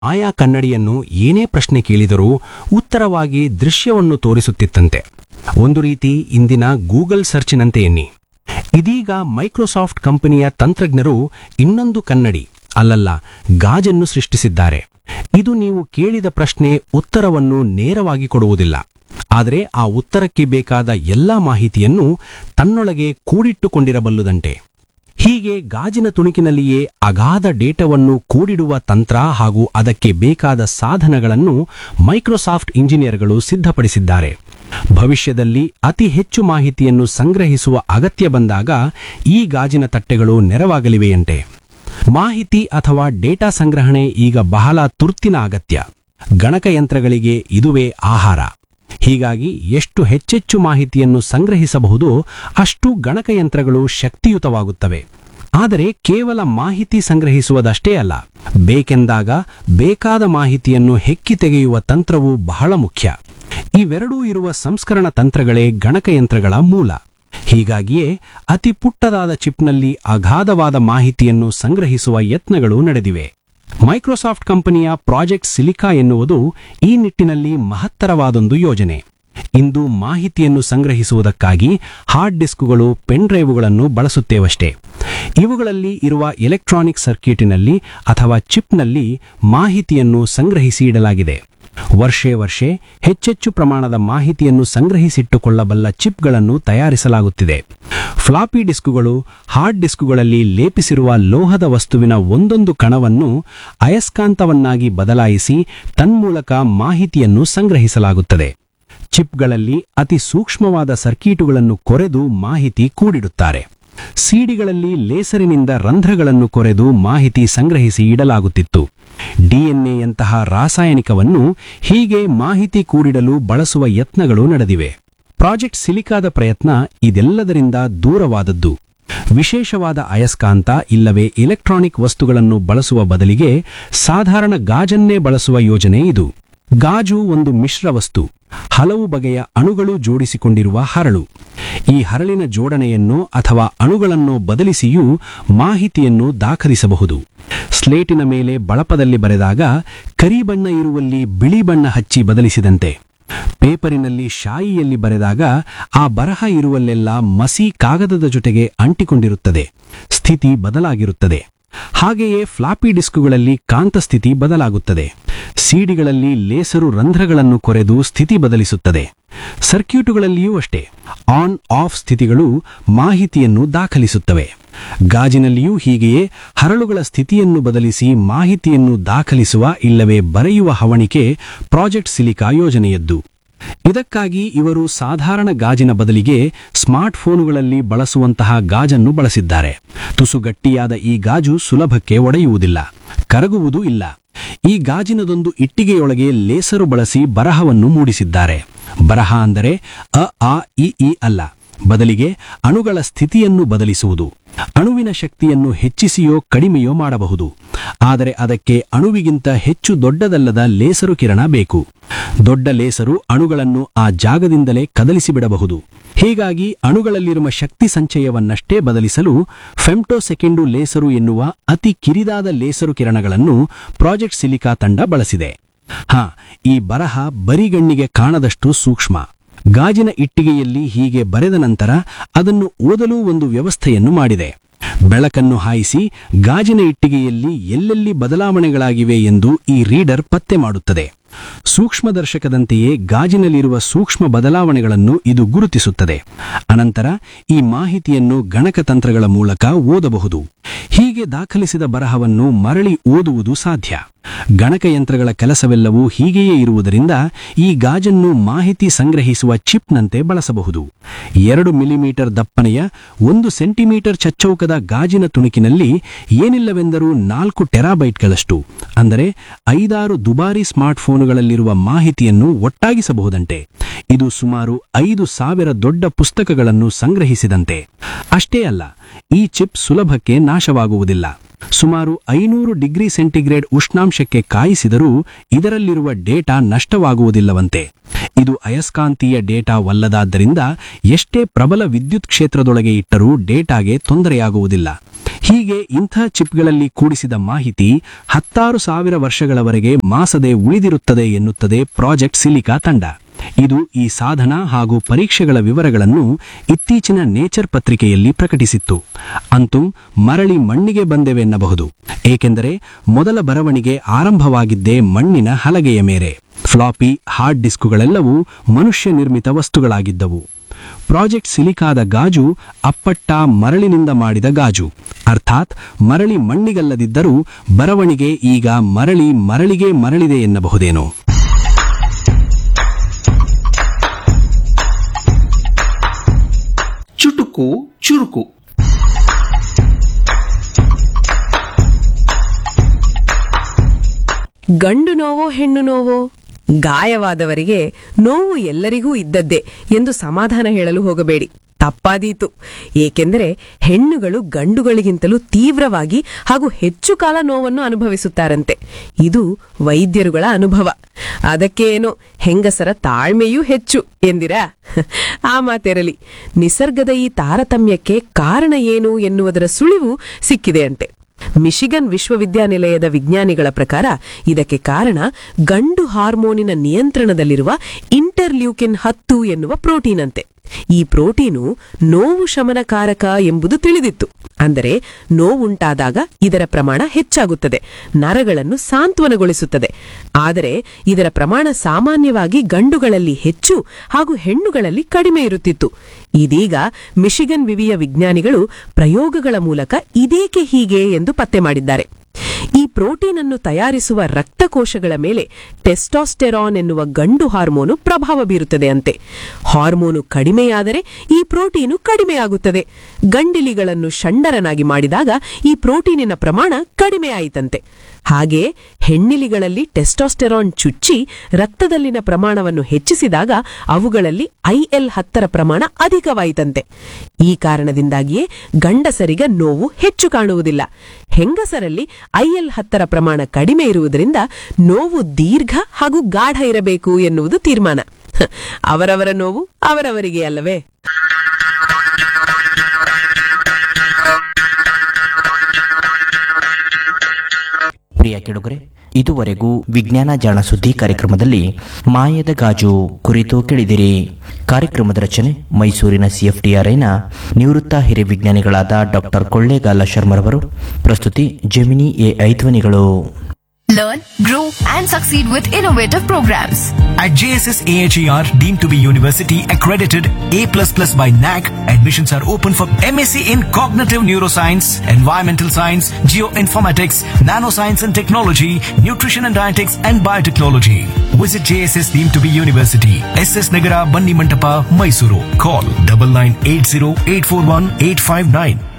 ಆಯಾ ಕನ್ನಡಿಯನ್ನು ಏನೇ ಪ್ರಶ್ನೆ ಕೇಳಿದರೂ ಉತ್ತರವಾಗಿ ದೃಶ್ಯವನ್ನು ತೋರಿಸುತ್ತಿತ್ತಂತೆ ಒಂದು ರೀತಿ ಇಂದಿನ ಗೂಗಲ್ ಸರ್ಚಿನಂತೆ ಎನ್ನಿ ಇದೀಗ ಮೈಕ್ರೋಸಾಫ್ಟ್ ಕಂಪನಿಯ ತಂತ್ರಜ್ಞರು ಇನ್ನೊಂದು ಕನ್ನಡಿ ಅಲ್ಲಲ್ಲ ಗಾಜನ್ನು ಸೃಷ್ಟಿಸಿದ್ದಾರೆ ಇದು ನೀವು ಕೇಳಿದ ಪ್ರಶ್ನೆ ಉತ್ತರವನ್ನು ನೇರವಾಗಿ ಕೊಡುವುದಿಲ್ಲ ಆದರೆ ಆ ಉತ್ತರಕ್ಕೆ ಬೇಕಾದ ಎಲ್ಲಾ ಮಾಹಿತಿಯನ್ನು ತನ್ನೊಳಗೆ ಕೂಡಿಟ್ಟುಕೊಂಡಿರಬಲ್ಲುದಂತೆ ಹೀಗೆ ಗಾಜಿನ ತುಣುಕಿನಲ್ಲಿಯೇ ಅಗಾಧ ಡೇಟಾವನ್ನು ಕೂಡಿಡುವ ತಂತ್ರ ಹಾಗೂ ಅದಕ್ಕೆ ಬೇಕಾದ ಸಾಧನಗಳನ್ನು ಮೈಕ್ರೋಸಾಫ್ಟ್ ಇಂಜಿನಿಯರ್ಗಳು ಸಿದ್ಧಪಡಿಸಿದ್ದಾರೆ ಭವಿಷ್ಯದಲ್ಲಿ ಅತಿ ಹೆಚ್ಚು ಮಾಹಿತಿಯನ್ನು ಸಂಗ್ರಹಿಸುವ ಅಗತ್ಯ ಬಂದಾಗ ಈ ಗಾಜಿನ ತಟ್ಟೆಗಳು ನೆರವಾಗಲಿವೆಯಂತೆ ಮಾಹಿತಿ ಅಥವಾ ಡೇಟಾ ಸಂಗ್ರಹಣೆ ಈಗ ಬಹಳ ತುರ್ತಿನ ಅಗತ್ಯ ಗಣಕಯಂತ್ರಗಳಿಗೆ ಇದುವೇ ಆಹಾರ ಹೀಗಾಗಿ ಎಷ್ಟು ಹೆಚ್ಚೆಚ್ಚು ಮಾಹಿತಿಯನ್ನು ಸಂಗ್ರಹಿಸಬಹುದೋ ಅಷ್ಟು ಗಣಕಯಂತ್ರಗಳು ಶಕ್ತಿಯುತವಾಗುತ್ತವೆ ಆದರೆ ಕೇವಲ ಮಾಹಿತಿ ಸಂಗ್ರಹಿಸುವುದಷ್ಟೇ ಅಲ್ಲ ಬೇಕೆಂದಾಗ ಬೇಕಾದ ಮಾಹಿತಿಯನ್ನು ಹೆಕ್ಕಿ ತೆಗೆಯುವ ತಂತ್ರವು ಬಹಳ ಮುಖ್ಯ ಇವೆರಡೂ ಇರುವ ಸಂಸ್ಕರಣ ತಂತ್ರಗಳೇ ಗಣಕಯಂತ್ರಗಳ ಮೂಲ ಹೀಗಾಗಿಯೇ ಅತಿ ಪುಟ್ಟದಾದ ಚಿಪ್ನಲ್ಲಿ ಅಗಾಧವಾದ ಮಾಹಿತಿಯನ್ನು ಸಂಗ್ರಹಿಸುವ ಯತ್ನಗಳು ನಡೆದಿವೆ ಮೈಕ್ರೋಸಾಫ್ಟ್ ಕಂಪನಿಯ ಪ್ರಾಜೆಕ್ಟ್ ಸಿಲಿಕಾ ಎನ್ನುವುದು ಈ ನಿಟ್ಟಿನಲ್ಲಿ ಮಹತ್ತರವಾದೊಂದು ಯೋಜನೆ ಇಂದು ಮಾಹಿತಿಯನ್ನು ಸಂಗ್ರಹಿಸುವುದಕ್ಕಾಗಿ ಹಾರ್ಡ್ ಡಿಸ್ಕ್ಗಳು ಪೆನ್ ಡ್ರೈವ್ಗಳನ್ನು ಬಳಸುತ್ತೇವಷ್ಟೇ ಇವುಗಳಲ್ಲಿ ಇರುವ ಎಲೆಕ್ಟ್ರಾನಿಕ್ ಸರ್ಕ್ಯೂಟಿನಲ್ಲಿ ಅಥವಾ ಚಿಪ್ನಲ್ಲಿ ಮಾಹಿತಿಯನ್ನು ಸಂಗ್ರಹಿಸಿ ಇಡಲಾಗಿದೆ ವರ್ಷೇ ವರ್ಷೆ ಹೆಚ್ಚೆಚ್ಚು ಪ್ರಮಾಣದ ಮಾಹಿತಿಯನ್ನು ಸಂಗ್ರಹಿಸಿಟ್ಟುಕೊಳ್ಳಬಲ್ಲ ಚಿಪ್ಗಳನ್ನು ತಯಾರಿಸಲಾಗುತ್ತಿದೆ ಫ್ಲಾಪಿ ಡಿಸ್ಕುಗಳು ಹಾರ್ಡ್ ಡಿಸ್ಕುಗಳಲ್ಲಿ ಲೇಪಿಸಿರುವ ಲೋಹದ ವಸ್ತುವಿನ ಒಂದೊಂದು ಕಣವನ್ನು ಅಯಸ್ಕಾಂತವನ್ನಾಗಿ ಬದಲಾಯಿಸಿ ತನ್ಮೂಲಕ ಮಾಹಿತಿಯನ್ನು ಸಂಗ್ರಹಿಸಲಾಗುತ್ತದೆ ಚಿಪ್ಗಳಲ್ಲಿ ಅತಿ ಸೂಕ್ಷ್ಮವಾದ ಸರ್ಕೀಟುಗಳನ್ನು ಕೊರೆದು ಮಾಹಿತಿ ಕೂಡಿಡುತ್ತಾರೆ ಸಿಡಿಗಳಲ್ಲಿ ಲೇಸರಿನಿಂದ ರಂಧ್ರಗಳನ್ನು ಕೊರೆದು ಮಾಹಿತಿ ಸಂಗ್ರಹಿಸಿ ಇಡಲಾಗುತ್ತಿತ್ತು ಡಿಎನ್ಎಯಂತಹ ರಾಸಾಯನಿಕವನ್ನು ಹೀಗೆ ಮಾಹಿತಿ ಕೂಡಿಡಲು ಬಳಸುವ ಯತ್ನಗಳು ನಡೆದಿವೆ ಪ್ರಾಜೆಕ್ಟ್ ಸಿಲಿಕಾದ ಪ್ರಯತ್ನ ಇದೆಲ್ಲದರಿಂದ ದೂರವಾದದ್ದು ವಿಶೇಷವಾದ ಅಯಸ್ಕಾಂತ ಇಲ್ಲವೇ ಎಲೆಕ್ಟ್ರಾನಿಕ್ ವಸ್ತುಗಳನ್ನು ಬಳಸುವ ಬದಲಿಗೆ ಸಾಧಾರಣ ಗಾಜನ್ನೇ ಬಳಸುವ ಯೋಜನೆ ಇದು ಗಾಜು ಒಂದು ಮಿಶ್ರ ವಸ್ತು ಹಲವು ಬಗೆಯ ಅಣುಗಳು ಜೋಡಿಸಿಕೊಂಡಿರುವ ಹರಳು ಈ ಹರಳಿನ ಜೋಡಣೆಯನ್ನು ಅಥವಾ ಅಣುಗಳನ್ನು ಬದಲಿಸಿಯೂ ಮಾಹಿತಿಯನ್ನು ದಾಖಲಿಸಬಹುದು ಸ್ಲೇಟಿನ ಮೇಲೆ ಬಳಪದಲ್ಲಿ ಬರೆದಾಗ ಕರಿ ಬಣ್ಣ ಇರುವಲ್ಲಿ ಬಿಳಿ ಬಣ್ಣ ಹಚ್ಚಿ ಬದಲಿಸಿದಂತೆ ಪೇಪರಿನಲ್ಲಿ ಶಾಯಿಯಲ್ಲಿ ಬರೆದಾಗ ಆ ಬರಹ ಇರುವಲ್ಲೆಲ್ಲ ಮಸಿ ಕಾಗದದ ಜೊತೆಗೆ ಅಂಟಿಕೊಂಡಿರುತ್ತದೆ ಸ್ಥಿತಿ ಬದಲಾಗಿರುತ್ತದೆ ಹಾಗೆಯೇ ಫ್ಲಾಪಿ ಡಿಸ್ಕುಗಳಲ್ಲಿ ಕಾಂತಸ್ಥಿತಿ ಬದಲಾಗುತ್ತದೆ ಸಿಡಿಗಳಲ್ಲಿ ಲೇಸರು ರಂಧ್ರಗಳನ್ನು ಕೊರೆದು ಸ್ಥಿತಿ ಬದಲಿಸುತ್ತದೆ ಸರ್ಕ್ಯೂಟುಗಳಲ್ಲಿಯೂ ಅಷ್ಟೇ ಆನ್ ಆಫ್ ಸ್ಥಿತಿಗಳು ಮಾಹಿತಿಯನ್ನು ದಾಖಲಿಸುತ್ತವೆ ಗಾಜಿನಲ್ಲಿಯೂ ಹೀಗೆಯೇ ಹರಳುಗಳ ಸ್ಥಿತಿಯನ್ನು ಬದಲಿಸಿ ಮಾಹಿತಿಯನ್ನು ದಾಖಲಿಸುವ ಇಲ್ಲವೇ ಬರೆಯುವ ಹವಣಿಕೆ ಪ್ರಾಜೆಕ್ಟ್ ಸಿಲಿಕಾ ಯೋಜನೆಯದ್ದು ಇದಕ್ಕಾಗಿ ಇವರು ಸಾಧಾರಣ ಗಾಜಿನ ಬದಲಿಗೆ ಸ್ಮಾರ್ಟ್ ಫೋನುಗಳಲ್ಲಿ ಬಳಸುವಂತಹ ಗಾಜನ್ನು ಬಳಸಿದ್ದಾರೆ ತುಸು ಗಟ್ಟಿಯಾದ ಈ ಗಾಜು ಸುಲಭಕ್ಕೆ ಒಡೆಯುವುದಿಲ್ಲ ಕರಗುವುದೂ ಇಲ್ಲ ಈ ಗಾಜಿನದೊಂದು ಇಟ್ಟಿಗೆಯೊಳಗೆ ಲೇಸರು ಬಳಸಿ ಬರಹವನ್ನು ಮೂಡಿಸಿದ್ದಾರೆ ಬರಹ ಅಂದರೆ ಅ ಆ ಇ ಈ ಅಲ್ಲ ಬದಲಿಗೆ ಅಣುಗಳ ಸ್ಥಿತಿಯನ್ನು ಬದಲಿಸುವುದು ಅಣುವಿನ ಶಕ್ತಿಯನ್ನು ಹೆಚ್ಚಿಸಿಯೋ ಕಡಿಮೆಯೋ ಮಾಡಬಹುದು ಆದರೆ ಅದಕ್ಕೆ ಅಣುವಿಗಿಂತ ಹೆಚ್ಚು ದೊಡ್ಡದಲ್ಲದ ಲೇಸರು ಕಿರಣ ಬೇಕು ದೊಡ್ಡ ಲೇಸರು ಅಣುಗಳನ್ನು ಆ ಜಾಗದಿಂದಲೇ ಕದಲಿಸಿಬಿಡಬಹುದು ಹೀಗಾಗಿ ಅಣುಗಳಲ್ಲಿರುವ ಶಕ್ತಿ ಸಂಚಯವನ್ನಷ್ಟೇ ಬದಲಿಸಲು ಫೆಮ್ಟೋಸೆಕೆಂಡು ಲೇಸರು ಎನ್ನುವ ಅತಿ ಕಿರಿದಾದ ಲೇಸರು ಕಿರಣಗಳನ್ನು ಪ್ರಾಜೆಕ್ಟ್ ಸಿಲಿಕಾ ತಂಡ ಬಳಸಿದೆ ಹಾ ಈ ಬರಹ ಬರಿಗಣ್ಣಿಗೆ ಕಾಣದಷ್ಟು ಸೂಕ್ಷ್ಮ ಗಾಜಿನ ಇಟ್ಟಿಗೆಯಲ್ಲಿ ಹೀಗೆ ಬರೆದ ನಂತರ ಅದನ್ನು ಓದಲು ಒಂದು ವ್ಯವಸ್ಥೆಯನ್ನು ಮಾಡಿದೆ ಬೆಳಕನ್ನು ಹಾಯಿಸಿ ಗಾಜಿನ ಇಟ್ಟಿಗೆಯಲ್ಲಿ ಎಲ್ಲೆಲ್ಲಿ ಬದಲಾವಣೆಗಳಾಗಿವೆ ಎಂದು ಈ ರೀಡರ್ ಪತ್ತೆ ಮಾಡುತ್ತದೆ ಸೂಕ್ಷ್ಮದರ್ಶಕದಂತೆಯೇ ಗಾಜಿನಲ್ಲಿರುವ ಸೂಕ್ಷ್ಮ ಬದಲಾವಣೆಗಳನ್ನು ಇದು ಗುರುತಿಸುತ್ತದೆ ಅನಂತರ ಈ ಮಾಹಿತಿಯನ್ನು ಗಣಕತಂತ್ರಗಳ ಮೂಲಕ ಓದಬಹುದು ಹೀಗೆ ದಾಖಲಿಸಿದ ಬರಹವನ್ನು ಮರಳಿ ಓದುವುದು ಸಾಧ್ಯ ಗಣಕಯಂತ್ರಗಳ ಕೆಲಸವೆಲ್ಲವೂ ಹೀಗೆಯೇ ಇರುವುದರಿಂದ ಈ ಗಾಜನ್ನು ಮಾಹಿತಿ ಸಂಗ್ರಹಿಸುವ ಚಿಪ್ನಂತೆ ಬಳಸಬಹುದು ಎರಡು ಮಿಲಿಮೀಟರ್ ದಪ್ಪನೆಯ ಒಂದು ಸೆಂಟಿಮೀಟರ್ ಚಚ್ಚೌಕದ ಗಾಜಿನ ತುಣುಕಿನಲ್ಲಿ ಏನಿಲ್ಲವೆಂದರೂ ನಾಲ್ಕು ಟೆರಾಬೈಟ್ಗಳಷ್ಟು ಅಂದರೆ ಐದಾರು ದುಬಾರಿ ಸ್ಮಾರ್ಟ್ಫೋನುಗಳಲ್ಲಿರುವ ಮಾಹಿತಿಯನ್ನು ಒಟ್ಟಾಗಿಸಬಹುದಂತೆ ಇದು ಸುಮಾರು ಐದು ಸಾವಿರ ದೊಡ್ಡ ಪುಸ್ತಕಗಳನ್ನು ಸಂಗ್ರಹಿಸಿದಂತೆ ಅಷ್ಟೇ ಅಲ್ಲ ಈ ಚಿಪ್ ಸುಲಭಕ್ಕೆ ನಾಶವಾಗುವುದಿಲ್ಲ ಸುಮಾರು ಐನೂರು ಡಿಗ್ರಿ ಸೆಂಟಿಗ್ರೇಡ್ ಉಷ್ಣಾಂಶಕ್ಕೆ ಕಾಯಿಸಿದರೂ ಇದರಲ್ಲಿರುವ ಡೇಟಾ ನಷ್ಟವಾಗುವುದಿಲ್ಲವಂತೆ ಇದು ಅಯಸ್ಕಾಂತೀಯ ಡೇಟಾವಲ್ಲದಾದ್ದರಿಂದ ಎಷ್ಟೇ ಪ್ರಬಲ ವಿದ್ಯುತ್ ಕ್ಷೇತ್ರದೊಳಗೆ ಇಟ್ಟರೂ ಡೇಟಾಗೆ ತೊಂದರೆಯಾಗುವುದಿಲ್ಲ ಹೀಗೆ ಇಂಥ ಚಿಪ್ಗಳಲ್ಲಿ ಕೂಡಿಸಿದ ಮಾಹಿತಿ ಹತ್ತಾರು ಸಾವಿರ ವರ್ಷಗಳವರೆಗೆ ಮಾಸದೆ ಉಳಿದಿರುತ್ತದೆ ಎನ್ನುತ್ತದೆ ಪ್ರಾಜೆಕ್ಟ್ ಸಿಲಿಕಾ ತಂಡ ಇದು ಈ ಸಾಧನ ಹಾಗೂ ಪರೀಕ್ಷೆಗಳ ವಿವರಗಳನ್ನು ಇತ್ತೀಚಿನ ನೇಚರ್ ಪತ್ರಿಕೆಯಲ್ಲಿ ಪ್ರಕಟಿಸಿತ್ತು ಅಂತೂ ಮರಳಿ ಮಣ್ಣಿಗೆ ಬಂದೆವೆನ್ನಬಹುದು ಏಕೆಂದರೆ ಮೊದಲ ಬರವಣಿಗೆ ಆರಂಭವಾಗಿದ್ದೇ ಮಣ್ಣಿನ ಹಲಗೆಯ ಮೇರೆ ಫ್ಲಾಪಿ ಹಾರ್ಡ್ ಡಿಸ್ಕುಗಳೆಲ್ಲವೂ ಮನುಷ್ಯ ನಿರ್ಮಿತ ವಸ್ತುಗಳಾಗಿದ್ದವು ಪ್ರಾಜೆಕ್ಟ್ ಸಿಲಿಕಾದ ಗಾಜು ಅಪ್ಪಟ್ಟ ಮರಳಿನಿಂದ ಮಾಡಿದ ಗಾಜು ಅರ್ಥಾತ್ ಮರಳಿ ಮಣ್ಣಿಗಲ್ಲದಿದ್ದರೂ ಬರವಣಿಗೆ ಈಗ ಮರಳಿ ಮರಳಿಗೆ ಮರಳಿದೆ ಎನ್ನಬಹುದೇನೋ ಚುಟುಕು ಚುರುಕು ಗಂಡು ನೋವೋ ಹೆಣ್ಣು ನೋವೋ ಗಾಯವಾದವರಿಗೆ ನೋವು ಎಲ್ಲರಿಗೂ ಇದ್ದದ್ದೇ ಎಂದು ಸಮಾಧಾನ ಹೇಳಲು ಹೋಗಬೇಡಿ ತಪ್ಪಾದೀತು ಏಕೆಂದರೆ ಹೆಣ್ಣುಗಳು ಗಂಡುಗಳಿಗಿಂತಲೂ ತೀವ್ರವಾಗಿ ಹಾಗೂ ಹೆಚ್ಚು ಕಾಲ ನೋವನ್ನು ಅನುಭವಿಸುತ್ತಾರಂತೆ ಇದು ವೈದ್ಯರುಗಳ ಅನುಭವ ಅದಕ್ಕೆ ಏನೋ ಹೆಂಗಸರ ತಾಳ್ಮೆಯೂ ಹೆಚ್ಚು ಎಂದಿರಾ ಆ ಮಾತೆರಲಿ ನಿಸರ್ಗದ ಈ ತಾರತಮ್ಯಕ್ಕೆ ಕಾರಣ ಏನು ಎನ್ನುವುದರ ಸುಳಿವು ಸಿಕ್ಕಿದೆಯಂತೆ ಮಿಶಿಗನ್ ವಿಶ್ವವಿದ್ಯಾನಿಲಯದ ವಿಜ್ಞಾನಿಗಳ ಪ್ರಕಾರ ಇದಕ್ಕೆ ಕಾರಣ ಗಂಡು ಹಾರ್ಮೋನಿನ ನಿಯಂತ್ರಣದಲ್ಲಿರುವ ಇಂಟರ್ಲ್ಯೂಕಿನ್ ಹತ್ತು ಎನ್ನುವ ಪ್ರೋಟೀನ್ ಅಂತೆ ಈ ಪ್ರೋಟೀನು ನೋವು ಶಮನಕಾರಕ ಎಂಬುದು ತಿಳಿದಿತ್ತು ಅಂದರೆ ನೋವುಂಟಾದಾಗ ಇದರ ಪ್ರಮಾಣ ಹೆಚ್ಚಾಗುತ್ತದೆ ನರಗಳನ್ನು ಸಾಂತ್ವನಗೊಳಿಸುತ್ತದೆ ಆದರೆ ಇದರ ಪ್ರಮಾಣ ಸಾಮಾನ್ಯವಾಗಿ ಗಂಡುಗಳಲ್ಲಿ ಹೆಚ್ಚು ಹಾಗೂ ಹೆಣ್ಣುಗಳಲ್ಲಿ ಕಡಿಮೆ ಇರುತ್ತಿತ್ತು ಇದೀಗ ಮಿಶಿಗನ್ ವಿವಿಯ ವಿಜ್ಞಾನಿಗಳು ಪ್ರಯೋಗಗಳ ಮೂಲಕ ಇದೇಕೆ ಹೀಗೆ ಎಂದು ಪತ್ತೆ ಮಾಡಿದ್ದಾರೆ ಈ ಪ್ರೋಟೀನ್ ಅನ್ನು ತಯಾರಿಸುವ ರಕ್ತಕೋಶಗಳ ಮೇಲೆ ಟೆಸ್ಟಾಸ್ಟೆರಾನ್ ಎನ್ನುವ ಗಂಡು ಹಾರ್ಮೋನು ಪ್ರಭಾವ ಬೀರುತ್ತದೆ ಅಂತೆ ಹಾರ್ಮೋನು ಕಡಿಮೆಯಾದರೆ ಈ ಪ್ರೋಟೀನು ಕಡಿಮೆಯಾಗುತ್ತದೆ ಗಂಡಿಲಿಗಳನ್ನು ಷಂಡರನಾಗಿ ಮಾಡಿದಾಗ ಈ ಪ್ರೋಟೀನಿನ ಪ್ರಮಾಣ ಕಡಿಮೆಯಾಯಿತಂತೆ ಹಾಗೆ ಹೆಣ್ಣಿಲಿಗಳಲ್ಲಿ ಟೆಸ್ಟಾಸ್ಟೆರಾನ್ ಚುಚ್ಚಿ ರಕ್ತದಲ್ಲಿನ ಪ್ರಮಾಣವನ್ನು ಹೆಚ್ಚಿಸಿದಾಗ ಅವುಗಳಲ್ಲಿ ಐಎಲ್ ಹತ್ತರ ಪ್ರಮಾಣ ಅಧಿಕವಾಯಿತಂತೆ ಈ ಕಾರಣದಿಂದಾಗಿಯೇ ಗಂಡಸರಿಗ ನೋವು ಹೆಚ್ಚು ಕಾಣುವುದಿಲ್ಲ ಹೆಂಗಸರಲ್ಲಿ ಐಎಲ್ ಹತ್ತರ ಪ್ರಮಾಣ ಕಡಿಮೆ ಇರುವುದರಿಂದ ನೋವು ದೀರ್ಘ ಹಾಗೂ ಗಾಢ ಇರಬೇಕು ಎನ್ನುವುದು ತೀರ್ಮಾನ ಹ, ಅವರವರ ನೋವು ಅವರವರಿಗೆ ಅಲ್ಲವೇ ಪ್ರಿಯ ಕೆಡುಗರೆ ಇದುವರೆಗೂ ವಿಜ್ಞಾನ ಜಾಣ ಸುದ್ದಿ ಕಾರ್ಯಕ್ರಮದಲ್ಲಿ ಮಾಯದ ಗಾಜು ಕುರಿತು ಕೇಳಿದಿರಿ ಕಾರ್ಯಕ್ರಮದ ರಚನೆ ಮೈಸೂರಿನ ಸಿಎಫ್ಟಿಆರ್ಐನ ನಿವೃತ್ತ ಹಿರಿಯ ವಿಜ್ಞಾನಿಗಳಾದ ಡಾಕ್ಟರ್ ಕೊಳ್ಳೇಗಾಲ ಶರ್ಮರವರು ಪ್ರಸ್ತುತಿ ಜೆಮಿನಿ ಎ ಐಧ್ವನಿಗಳು Learn, grow, and succeed with innovative programs. At JSS AHER, deemed to be university accredited A++ by NAC, admissions are open for MSc in Cognitive Neuroscience, Environmental Science, Geoinformatics, Nanoscience and Technology, Nutrition and Dietetics, and Biotechnology. Visit JSS deemed to be university, SS Nagara, Banni Mantapa, Mysuru. Call 9980 841 859.